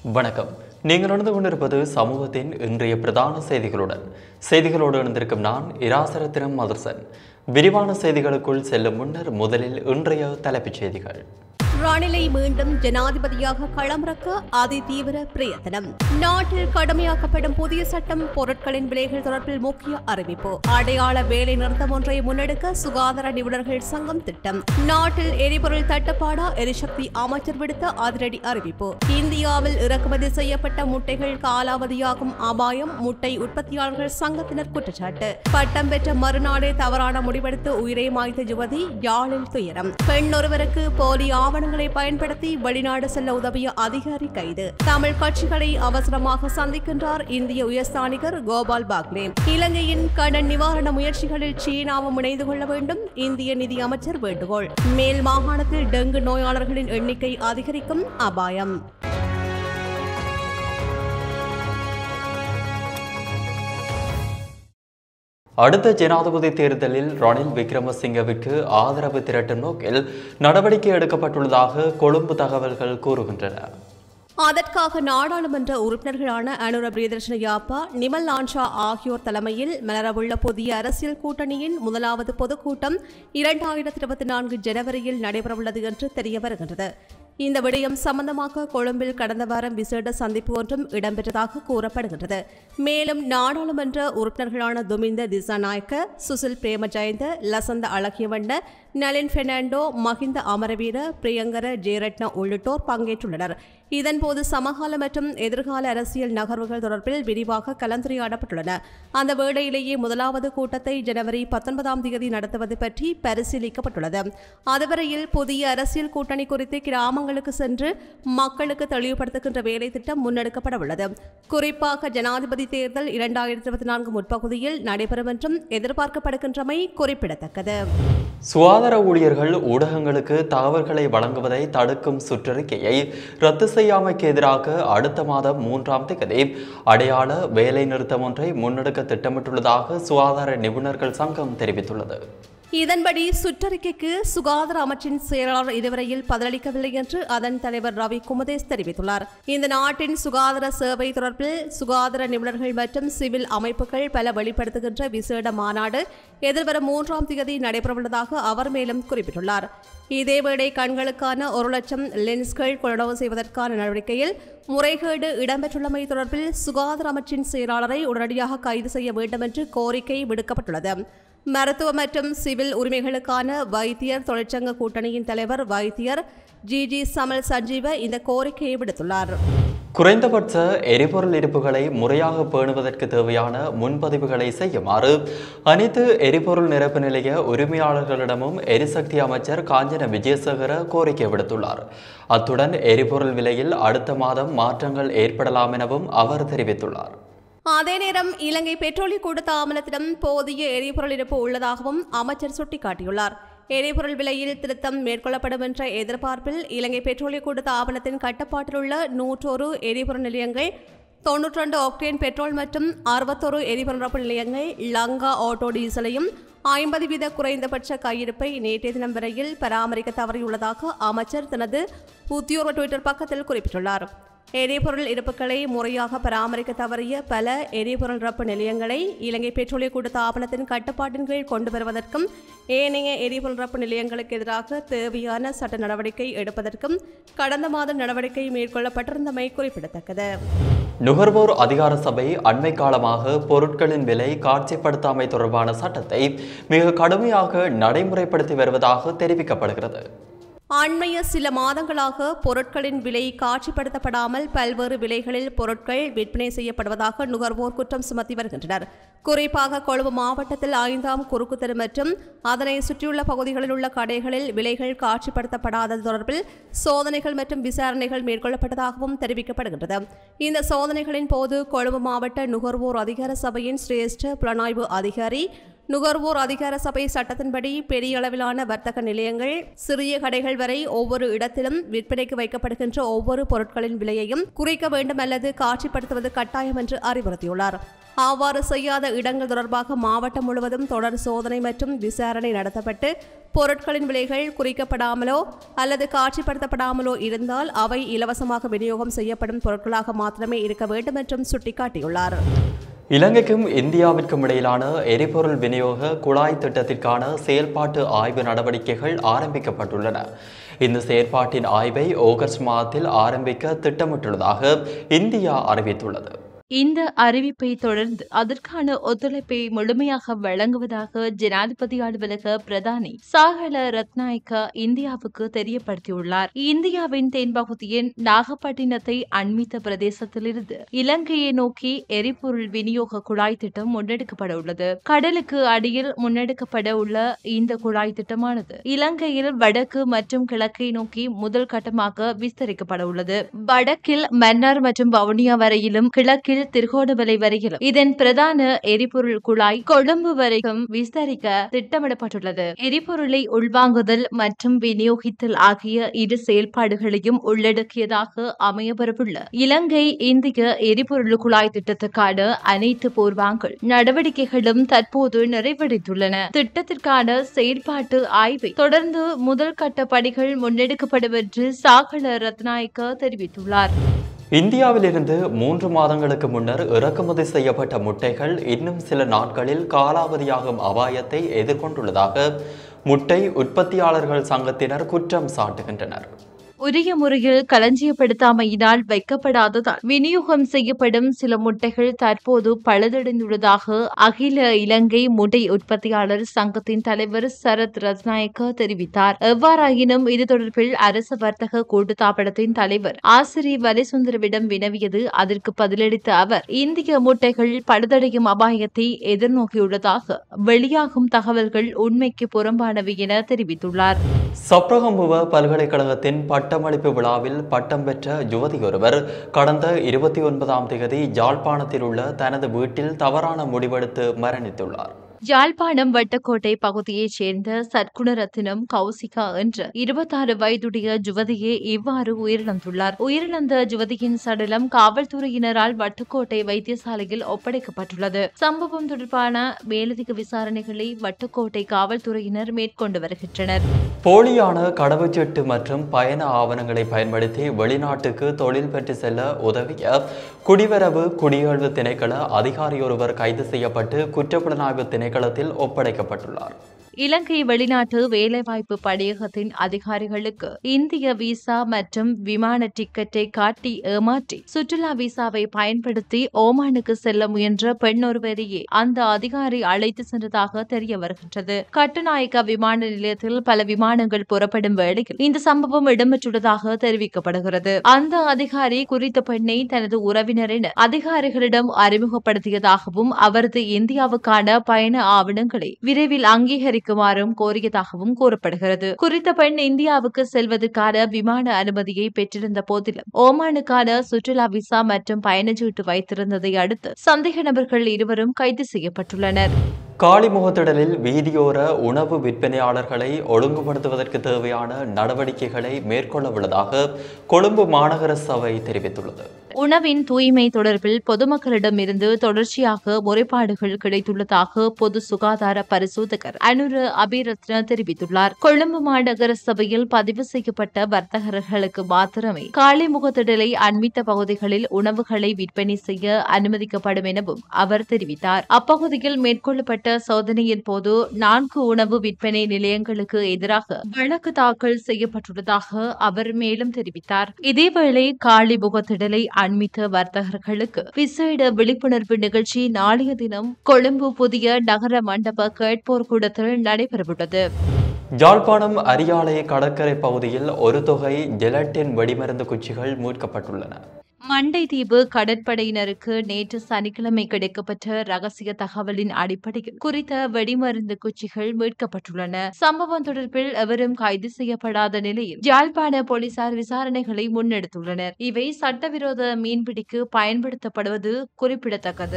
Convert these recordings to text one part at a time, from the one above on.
வணக்கம் நீங்கள் உணர்ந்து கொண்டிருப்பது சமூகத்தின் இன்றைய பிரதான செய்திகளுடன் செய்திகளோடு இணைந்திருக்கும் நான் இராசரத்தினம் மதுசன் விரிவான செய்திகளுக்குள் செல்லும் முன்னர் முதலில் இன்றைய தலைப்புச் செய்திகள் ரணிலை மீண்டும் ஜனாதிபதியாக களமிறக்க அதி தீவிர பிரயத்தனம் நாட்டில் கடுமையாக்கப்படும் புதிய சட்டம் பொருட்களின் விலைகள் தொடர்பில் முக்கிய அறிவிப்பு அடையாள வேலை நிறுத்தம் ஒன்றை முன்னெடுக்க சுகாதார நிபுணர்கள் சங்கம் திட்டம் நாட்டில் எரிபொருள் தட்டுப்பாடா எரிசக்தி அமைச்சர் விடுத்த அதிரடி அறிவிப்பு இந்தியாவில் இறக்குமதி செய்யப்பட்ட முட்டைகள் காலாவதியாகும் அபாயம் முட்டை உற்பத்தியாளர்கள் சங்கத்தினர் குற்றச்சாட்டு பட்டம் பெற்ற மறுநாளே தவறான முடிவெடுத்து உயிரை மாய்த்த யுவதி யாழில் துயரம் பெண் ஒருவருக்கு போலி ஆவணங்களை பயன்படுத்தி வெளிநாடு செல்ல உதவிய அதிகாரி கைது தமிழ் கட்சிகளை அவசரமாக சந்திக்கின்றார் இந்திய உயர்ஸ்தானிகர் கோபால் பாக்லே இலங்கையின் கடன் நிவாரண முயற்சிகளில் சீனாவும் இணைந்து கொள்ள வேண்டும் இந்திய நிதி அமைச்சர் வேண்டுகோள் மேல் மாகாணத்தில் டெங்கு நோயாளர்களின் எண்ணிக்கை அதிகரிக்கும் அபாயம் அடுத்த ஜனாதிபதி தேர்தலில் ரணில் விக்ரமசிங்கவிற்கு ஆதரவு திரட்டும் நோக்கில் நடவடிக்கை எடுக்கப்பட்டுள்ளதாக கொழும்பு தகவல்கள் கூறுகின்றன அதற்காக நாடாளுமன்ற உறுப்பினர்களான அனுர பிரியதர்ஷன யாப்பா நிமல் லான்ஷா ஆகியோர் தலைமையில் மலரவுள்ள புதிய அரசியல் கூட்டணியின் முதலாவது பொதுக்கூட்டம் இரண்டாயிரத்தி இருபத்தி நான்கு ஜனவரியில் நடைபெறவுள்ளது என்று தெரிய வருகின்றது இந்த விடயம் சம்பந்தமாக கொழும்பில் கடந்த வாரம் விசேட சந்திப்பு ஒன்றும் இடம்பெற்றதாக கூறப்படுகின்றது மேலும் நாடாளுமன்ற உறுப்பினர்களான துமிந்த திசாநாயக்க சுசில் பிரேம ஜெயந்த லசந்த அழகியவண்ண நளின் பெர்னாண்டோ மஹிந்த அமரவீர பிரியங்கர ஜெயரட்ன உள்ளிட்டோர் பங்கேற்றுள்ளனர் இதன்போது சமகால மற்றும் எதிர்கால அரசியல் நகர்வுகள் தொடர்பில் விரிவாக கலந்துரையாடப்பட்டுள்ளன அந்த வேளையிலேயே முதலாவது கூட்டத்தை ஜனவரி பத்தொன்பதாம் தேதி நடத்துவது பற்றி பரிசீலிக்கப்பட்டுள்ளது அதுவரையில் புதிய அரசியல் கூட்டணி குறித்து கிராமங்களுக்கு சென்று மக்களுக்கு தெளிவுபடுத்துகின்ற வேலை திட்டம் முன்னெடுக்கப்பட உள்ளது குறிப்பாக ஜனாதிபதி தேர்தல் இரண்டாயிரத்தி இருபத்தி நான்கு முற்பகுதியில் நடைபெறும் என்றும் எதிர்பார்க்கப்படுகின்றமை குறிப்பிடத்தக்கது சுகாதார ஊழியர்கள் ஊடகங்களுக்கு தகவல்களை வழங்குவதை தடுக்கும் சுற்றறிக்கையை ரத்து செய்யாமைக்கு எதிராக அடுத்த மாதம் மூன்றாம் தேதி அடையாள வேலை நிறுத்தம் ஒன்றை முன்னெடுக்க திட்டமிட்டுள்ளதாக சுகாதார நிபுணர்கள் சங்கம் தெரிவித்துள்ளது இதன்படி சுற்றறிக்கைக்கு சுகாதார அமைச்சின் செயலாளர் இதுவரையில் பதிலளிக்கவில்லை என்று அதன் தலைவர் ரவி குமுதேஷ் தெரிவித்துள்ளார் இந்த நாட்டின் சுகாதார சேவை தொடர்பில் சுகாதார நிபுணர்கள் மற்றும் சிவில் அமைப்புகள் பல வெளிப்படுத்துகின்ற விசேட மாநாடு எதிர்வரும் மூன்றாம் தேதி நடைபெறவுள்ளதாக அவர் மேலும் குறிப்பிட்டுள்ளார் இதேவேளை கண்களுக்கான ஒரு லட்சம் லென்ஸ்கள் கொள்வனவு செய்வதற்கான நடவடிக்கையில் முறைகேடு இடம்பெற்றுள்ளமை தொடர்பில் சுகாதார அமைச்சின் செயலாளரை உடனடியாக கைது செய்ய வேண்டும் என்று கோரிக்கை விடுக்கப்பட்டுள்ளது மருத்துவ மற்றும் சிவில் உரிமைகளுக்கான வைத்தியர் தொழிற்சங்க கூட்டணியின் தலைவர் வைத்தியர் ஜி ஜி சமல் சஞ்சீவ இந்த கோரிக்கையை விடுத்துள்ளார் குறைந்தபட்ச எரிபொருள் இருப்புகளை முறையாக பேணுவதற்கு தேவையான முன்பதிவுகளை செய்யுமாறு அனைத்து எரிபொருள் நிரப்பு நிலைய உரிமையாளர்களிடமும் எரிசக்தி அமைச்சர் காஞ்சன விஜயசேகர கோரிக்கை விடுத்துள்ளார் அத்துடன் எரிபொருள் விலையில் அடுத்த மாதம் மாற்றங்கள் ஏற்படலாம் எனவும் அவர் தெரிவித்துள்ளார் அதே நேரம் இலங்கை பெட்ரோலிய கூட்ட ஆமலத்திடம் போதிய எரிபொருள் இருப்பு உள்ளதாகவும் அமைச்சர் சுட்டிக்காட்டியுள்ளார் எரிபொருள் விலையில் திருத்தம் மேற்கொள்ளப்படும் என்ற எதிர்பார்ப்பில் இலங்கை பெட்ரோலிய கூட்ட ஆவணத்தின் கட்டுப்பாட்டில் உள்ள நூற்றொரு எரிபொருள் நிலையங்கள் தொன்னூற்றி ரெண்டு ஆக்டேன் பெட்ரோல் மற்றும் அறுபத்தொரு எரிபொருள் நிரப்பு நிலையங்கள் லங்கா ஆட்டோ டீசலையும் ஐம்பது வீத குறைந்தபட்ச கையிருப்பை நேற்றைய தினம் வரையில் பராமரிக்க தவறியுள்ளதாக அமைச்சர் தனது உத்தியோக டுவிட்டர் பக்கத்தில் குறிப்பிட்டுள்ளார் எரிபொருள் இருப்புகளை முறையாக பராமரிக்க தவறிய பல எரிபொருள் ரப்பு நிலையங்களை இலங்கை பெட்ரோலிய கூட்ட ஆவணத்தின் கட்டுப்பாட்டின் கீழ் கொண்டு வருவதற்கும் ஏனைய எரிபொருள் ரப்பு நிலையங்களுக்கு எதிராக தேவையான சட்ட நடவடிக்கை எடுப்பதற்கும் கடந்த மாதம் நடவடிக்கை மேற்கொள்ளப்பட்டிருந்தமை குறிப்பிடத்தக்கது நுகர்வோர் அதிகார சபை அண்மை காலமாக பொருட்களின் விலை காட்சிப்படுத்தாமை தொடர்பான சட்டத்தை மிக கடுமையாக நடைமுறைப்படுத்தி வருவதாக தெரிவிக்கப்படுகிறது அண்மைய சில மாதங்களாக பொருட்களின் விலை காட்சிப்படுத்தப்படாமல் பல்வேறு விலைகளில் பொருட்கள் விற்பனை செய்யப்படுவதாக நுகர்வோர் குற்றம் சுமத்தி வருகின்றனர் குறிப்பாக கொழும்பு மாவட்டத்தில் ஐந்தாம் குறுக்குத்தெரு மற்றும் அதனை சுற்றியுள்ள பகுதிகளில் உள்ள கடைகளில் விலைகள் காட்சிப்படுத்தப்படாதது தொடர்பில் சோதனைகள் மற்றும் விசாரணைகள் மேற்கொள்ளப்பட்டதாகவும் தெரிவிக்கப்படுகின்றது இந்த சோதனைகளின் போது கொழும்பு மாவட்ட நுகர்வோர் அதிகார சபையின் சிரேஷ்ட புலனாய்வு அதிகாரி நுகர்வோர் அதிகார சபை சட்டத்தின்படி பெரிய அளவிலான வர்த்தக நிலையங்கள் சிறிய கடைகள் வரை ஒவ்வொரு இடத்திலும் விற்பனைக்கு வைக்கப்படுகின்ற ஒவ்வொரு பொருட்களின் விலையையும் குறைக்க வேண்டும் அல்லது காட்சிப்படுத்துவது கட்டாயம் என்று அறிவுறுத்தியுள்ளார் அவ்வாறு செய்யாத இடங்கள் தொடர்பாக மாவட்டம் முழுவதும் தொடர் சோதனை மற்றும் விசாரணை நடத்தப்பட்டு பொருட்களின் விலைகள் குறிக்கப்படாமலோ அல்லது காட்சிப்படுத்தப்படாமலோ இருந்தால் அவை இலவசமாக விநியோகம் செய்யப்படும் பொருட்களாக மாத்திரமே இருக்க வேண்டும் என்றும் சுட்டிக்காட்டியுள்ளார் இலங்கைக்கும் இந்தியாவிற்கும் இடையிலான எரிபொருள் விநியோக குழாய் திட்டத்திற்கான செயல்பாட்டு ஆய்வு நடவடிக்கைகள் ஆரம்பிக்கப்பட்டுள்ளன இந்த செயற்பாட்டின் ஆய்வை ஆகஸ்ட் மாதத்தில் ஆரம்பிக்க திட்டமிட்டுள்ளதாக இந்தியா அறிவித்துள்ளது இந்த அறிவிப்பை தொடர்ந்து அதற்கான ஒத்துழைப்பை முழுமையாக வழங்குவதாக ஜனாதிபதி அலுவலக பிரதானி சாகல ரத்நாயக்க இந்தியாவுக்கு தெரியப்படுத்தியுள்ளார் இந்தியாவின் தென்பகுதியின் நாகப்பட்டினத்தை அண்மித்த பிரதேசத்திலிருந்து இலங்கையை நோக்கி எரிபொருள் விநியோக குழாய் திட்டம் முன்னெடுக்கப்பட உள்ளது கடலுக்கு அடியில் முன்னெடுக்கப்பட உள்ள இந்த குழாய் திட்டமானது இலங்கையில் வடக்கு மற்றும் கிழக்கை நோக்கி முதல் கட்டமாக விஸ்தரிக்கப்பட உள்ளது வடக்கில் மன்னார் மற்றும் வவுனியா வரையிலும் கிழக்கில் கிழக்கில் திருகோணமலை வரையிலும் இதன் பிரதான எரிபொருள் குழாய் கொழும்பு வரைக்கும் விஸ்தரிக்க திட்டமிடப்பட்டுள்ளது எரிபொருளை உள்வாங்குதல் மற்றும் விநியோகித்தல் ஆகிய இரு செயல்பாடுகளையும் உள்ளடக்கியதாக அமையப்பெறவுள்ள இலங்கை இந்திய எரிபொருள் குழாய் திட்டத்துக்கான அனைத்து பூர்வாங்கல் நடவடிக்கைகளும் தற்போது நிறைவடைந்துள்ளன திட்டத்திற்கான செயல்பாட்டு ஆய்வை தொடர்ந்து முதல் கட்ட பணிகள் முன்னெடுக்கப்படும் என்று சாகல ரத்நாயக்க தெரிவித்துள்ளார் இந்தியாவிலிருந்து மூன்று மாதங்களுக்கு முன்னர் இறக்குமதி செய்யப்பட்ட முட்டைகள் இன்னும் சில நாட்களில் காலாவதியாகும் அபாயத்தை எதிர்கொண்டுள்ளதாக முட்டை உற்பத்தியாளர்கள் சங்கத்தினர் குற்றம் சாட்டுகின்றனர் உரிய முறையில் களஞ்சியப்படுத்தாமையினால் வைக்கப்படாததால் விநியோகம் செய்யப்படும் சில முட்டைகள் தற்போது பழுதடைந்துள்ளதாக அகில இலங்கை முட்டை உற்பத்தியாளர் சங்கத்தின் தலைவர் சரத் ரத்நாயக்க தெரிவித்தார் எவ்வாறாயினும் இது தொடர்பில் அரசு வர்த்தக கூட்டுத்தாபனத்தின் தலைவர் ஆசிரி வலிசுந்தரவிடம் வினவியது அதற்கு பதிலளித்த அவர் இந்திய முட்டைகள் பழுதடையும் அபாயத்தை எதிர்நோக்கியுள்ளதாக வெளியாகும் தகவல்கள் உண்மைக்கு புறம்பானவை என தெரிவித்துள்ளார் சப்ரகமுவ பல்கலைக்கழகத்தின் பட்டமளிப்பு விழாவில் பட்டம் பெற்ற யுவதி ஒருவர் கடந்த இருபத்தி ஒன்பதாம் தேதி ஜாழ்ப்பாணத்தில் உள்ள தனது வீட்டில் தவறான முடிவெடுத்து மரணித்துள்ளார் யாழ்ப்பாணம் வட்டக்கோட்டை பகுதியைச் சேர்ந்த சத்குணரத்தினம் கௌசிகா என்ற இருபத்தாறு வயதுடைய ஜுவதியே இவ்வாறு உயிரிழந்துள்ளார் உயிரிழந்த ஜுவதியின் சடலம் காவல்துறையினரால் வட்டக்கோட்டை வைத்தியசாலையில் ஒப்படைக்கப்பட்டுள்ளது சம்பவம் தொடர்பான மேலதிக விசாரணைகளை வட்டக்கோட்டை காவல்துறையினர் மேற்கொண்டு வருகின்றனர் போலியான கடவுச்சீட்டு மற்றும் பயண ஆவணங்களை பயன்படுத்தி வெளிநாட்டுக்கு தொழில் பெற்று செல்ல உதவிய குடிவரவு குடியேழ்வு திணைக்கள அதிகாரியொருவர் கைது செய்யப்பட்டு குற்றப்புலனாய்வு திணைக்களத்தில் ஒப்படைக்கப்பட்டுள்ளார் இலங்கை வெளிநாட்டு வேலைவாய்ப்பு படையகத்தின் அதிகாரிகளுக்கு இந்திய விசா மற்றும் விமான டிக்கெட்டை காட்டி ஏமாற்றி சுற்றுலா விசாவை பயன்படுத்தி ஓமானுக்கு செல்ல முயன்ற பெண் ஒருவரையே அந்த அதிகாரி அழைத்து சென்றதாக தெரிய வருகின்றது கட்டுநாயக்கா விமான நிலையத்தில் பல விமானங்கள் புறப்படும் வேளையில் இந்த சம்பவம் இடம்பெற்றுள்ளதாக தெரிவிக்கப்படுகிறது அந்த அதிகாரி குறித்த பெண்ணை தனது உறவினர் என அதிகாரிகளிடம் அறிமுகப்படுத்தியதாகவும் அவரது இந்தியாவுக்கான பயண ஆவணங்களை விரைவில் அங்கீகரிக்குமாறும் கோரியதாகவும் கூறப்படுகிறது குறித்த பெண் இந்தியாவுக்கு செல்வதற்கான விமான அனுமதியை பெற்றிருந்த போதிலும் ஓமானுக்கான சுற்றுலா விசா மற்றும் பயணச்சீட்டு வைத்திருந்ததை அடுத்து சந்தேக நபர்கள் இருவரும் கைது செய்யப்பட்டுள்ளனர் காளிமுகத்திடலில் வீதியோர உணவு விற்பனையாளர்களை ஒழுங்குபடுத்துவதற்கு தேவையான நடவடிக்கைகளை மேற்கொள்ளவுள்ளதாக கொழும்பு மாநகர சபை தெரிவித்துள்ளது உணவின் தூய்மை தொடர்பில் பொதுமக்களிடமிருந்து தொடர்ச்சியாக முறைப்பாடுகள் கிடைத்துள்ளதாக பொது சுகாதார பரிசோதகர் அனுர அபிரத்ன தெரிவித்துள்ளார் கொழும்பு மாநகர சபையில் பதிவு செய்யப்பட்ட வர்த்தகர்களுக்கு மாத்திரமே காளிமுகத்திடலை அண்மித்த பகுதிகளில் உணவுகளை விற்பனை செய்ய அனுமதிக்கப்படும் எனவும் அவர் தெரிவித்தார் அப்பகுதியில் மேற்கொள்ளப்பட்ட சோதனையின் போது நான்கு உணவு விற்பனை நிலையங்களுக்கு எதிராக வழக்கு தாக்கல் செய்யப்பட்டுள்ளதாக அவர் மேலும் தெரிவித்தார் இதேவேளை காளிமுகத்திடலை அண்மித்த வர்த்தகர்களுக்கு விசேட விழிப்புணர்வு நிகழ்ச்சி நாளைய தினம் கொழும்பு புதிய நகர மண்டப கேட்போர் கூடத்தில் நடைபெறவுள்ளது யாழ்ப்பாணம் அரியாலை கடற்கரை பகுதியில் ஒரு தொகை ஜெலட்டின் வெடிமருந்து குச்சிகள் மீட்கப்பட்டுள்ளன மண்டைதீவு கடற்படையினருக்கு நேற்று சனிக்கிழமை கிடைக்கப்பட்ட ரகசிய தகவலின் அடிப்படையில் குறித்த வெடிமருந்து குச்சிகள் மீட்கப்பட்டுள்ளன சம்பவம் தொடர்பில் எவரும் கைது செய்யப்படாத நிலையில் யாழ்ப்பாண போலீசார் விசாரணைகளை முன்னெடுத்துள்ளனர் இவை சட்டவிரோத மீன்பிடிக்கு பயன்படுத்தப்படுவது குறிப்பிடத்தக்கது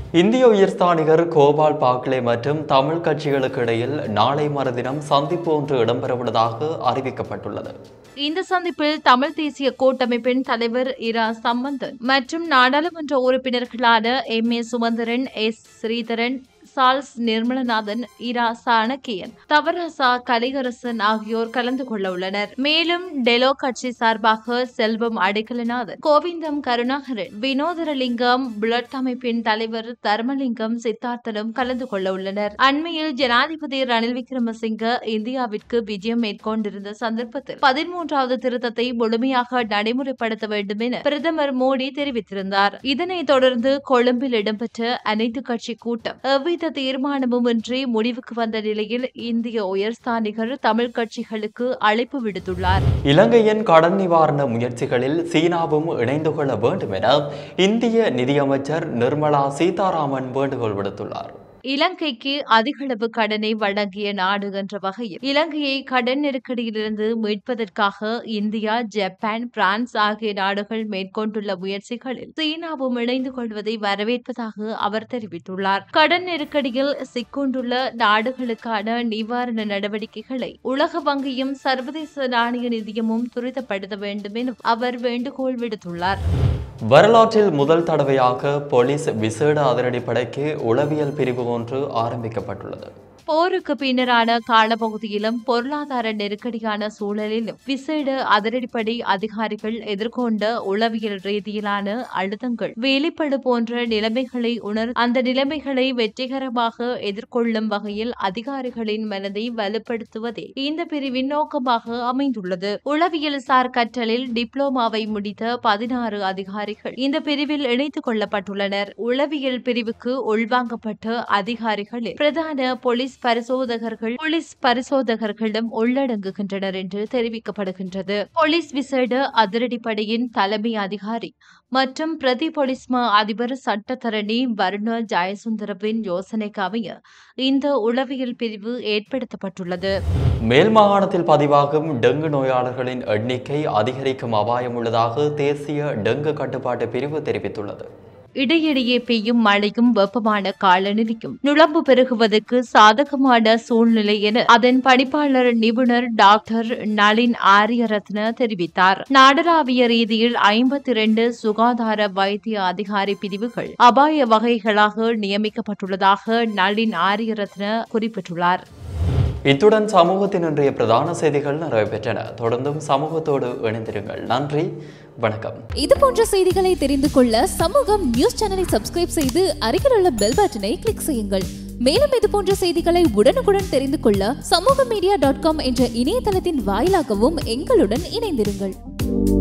இந்திய உயர்ஸ்தானிகர் கோபால் பாக்லே மற்றும் தமிழ் கட்சிகளுக்கு இடையில் நாளை மறுதினம் சந்திப்பு ஒன்று இடம்பெறவுள்ளதாக அறிவிக்கப்பட்டுள்ளது இந்த சந்திப்பில் தமிழ் தேசிய கூட்டமைப்பின் தலைவர் இரா சம்பந்தன் மற்றும் நாடாளுமன்ற உறுப்பினர்களான M A Sumanthiran S Sritharan Charles Nirmalanathan Ira Sanakkiyan Thavarasa Kalaiyarasan ஆகியோர் கலந்து கொள்ள உள்ளனர் மேலும் டெலோ கட்சி சார்பாக செல்வம் அடைக்கலநாதன் கோவிந்தம் கருணாகரன் வினோதரலிங்கம் பிளட் அமைப்பின் தலைவர் தர்மலிங்கம் சித்தார்த்தனும் கலந்து கொள்ள உள்ளனர் அண்மையில் ஜனாதிபதி ரணில் விக்ரமசிங்க இந்தியாவிற்கு விஜயம் மேற்கொண்டிருந்த சந்தர்ப்பத்தில் பதிமூன்றாவது திருத்தத்தை முழுமையாக நடைமுறைப்படுத்த வேண்டும் என பிரதமர் மோடி தெரிவித்திருந்தார் இதனைத் தொடர்ந்து கொழும்பில் இடம்பெற்ற அனைத்து கட்சி கூட்டம் எவ்வித தீர்மானமும் இன்றி முடிவுக்கு வந்த நிலையில் இந்திய உயர்ஸ்தானிகர் தமிழ் கட்சிகளுக்கு அழைப்பு விடுத்துள்ளார் இலங்கையின் கடன் நிவாரண முயற்சிகளில் சீனாவும் இணைந்து கொள்ள வேண்டும் என இந்திய நிதியமைச்சர் நிர்மலா சீதாராமன் வேண்டுகோள் விடுத்துள்ளார் இலங்கைக்கு அதிகளவு கடனை வழங்கிய நாடு என்ற வகையில் இலங்கையை கடன் நெருக்கடியிலிருந்து மீட்பதற்காக இந்தியா ஜப்பான் பிரான்ஸ் ஆகிய நாடுகள் மேற்கொண்டுள்ள முயற்சிகளில் சீனாவும் இணைந்து கொள்வதை வரவேற்பதாக அவர் தெரிவித்துள்ளார் கடன் நெருக்கடியில் சிக்கொண்டுள்ள நாடுகளுக்கான நிவாரண நடவடிக்கைகளை உலக வங்கியும் சர்வதேச நாணய நிதியமும் துரிதப்படுத்த வேண்டும் என அவர் வேண்டுகோள் விடுத்துள்ளார் வரலாற்றில் முதல் தடவையாக போலீஸ் விசேட அதிரடிப்படைக்கு உளவியல் பிரிவு ஒன்று ஆரம்பிக்கப்பட்டுள்ளது போருக்கு பின்னரான காலப்பகுதியிலும் பொருளாதார நெருக்கடியான சூழலிலும் விசேட அதிரடிப்படை அதிகாரிகள் எதிர்கொண்ட உளவியல் ரீதியிலான அழுத்தங்கள் வேலிப்படு போன்ற நிலைமைகளை உணர் அந்த நிலைமைகளை வெற்றிகரமாக எதிர்கொள்ளும் வகையில் அதிகாரிகளின் மனதை வலுப்படுத்துவதே இந்த பிரிவின் நோக்கமாக அமைந்துள்ளது உளவியல் சார் கற்றலில் டிப்ளோமாவை முடித்த பதினாறு அதிகாரிகள் இந்த பிரிவில் இணைத்துக் கொள்ளப்பட்டுள்ளனர் உளவியல் பிரிவுக்கு உள்வாங்கப்பட்ட அதிகாரிகளில் பிரதான போலீஸ் பரிசோதகர்கள் போலீஸ் பரிசோதகர்களும் உள்ளடங்குகின்றனர் என்று தெரிவிக்கப்படுகின்றது போலீஸ் விசேட அதிரடிப்படையின் தலைமை அதிகாரி மற்றும் பிரதி போலீஸ் மா அதிபர் சட்டத்தரணி வருண ஜெயசுந்தரவின் யோசனைக்கு அமைய இந்த உளவியல் பிரிவு ஏற்படுத்தப்பட்டுள்ளது மேல் மாகாணத்தில் பதிவாகும் டெங்கு நோயாளர்களின் எண்ணிக்கை அதிகரிக்கும் அபாயம் உள்ளதாக தேசிய டெங்கு கட்டுப்பாட்டு பிரிவு தெரிவித்துள்ளது இடையிடையே பெய்யும் மழையும் வெப்பமான காலநிலையும் நுழம்பு பெருகுவதற்கு சாதகமான சூழ்நிலை என அதன் பணிப்பாளர் நிபுணர் டாக்டர் நளின் ஆரியரத்ன தெரிவித்தார் நாடளாவிய ரீதியில் ஐம்பத்தி இரண்டு சுகாதார வைத்திய அதிகாரி பிரிவுகள் அபாய வகைகளாக நியமிக்கப்பட்டுள்ளதாக நளின் ஆரியரத்ன குறிப்பிட்டுள்ளார் இத்துடன் சமூகத்தின் இன்றைய பிரதான செய்திகள் நிறைவு பெற்றன தொடர்ந்தும் சமூகத்தோடு இணைந்திருங்கள் நன்றி வணக்கம் இது போன்ற செய்திகளை தெரிந்து கொள்ள சமூகம் நியூஸ் சேனலை சப்ஸ்கிரைப் செய்து அருகில் உள்ள பெல் பட்டனை கிளிக் செய்யுங்கள் மேலும் இது போன்ற செய்திகளை உடனுக்குடன் தெரிந்து கொள்ள சமூக மீடியா டாட் காம் என்ற இணையதளத்தின் வாயிலாகவும் எங்களுடன் இணைந்திருங்கள்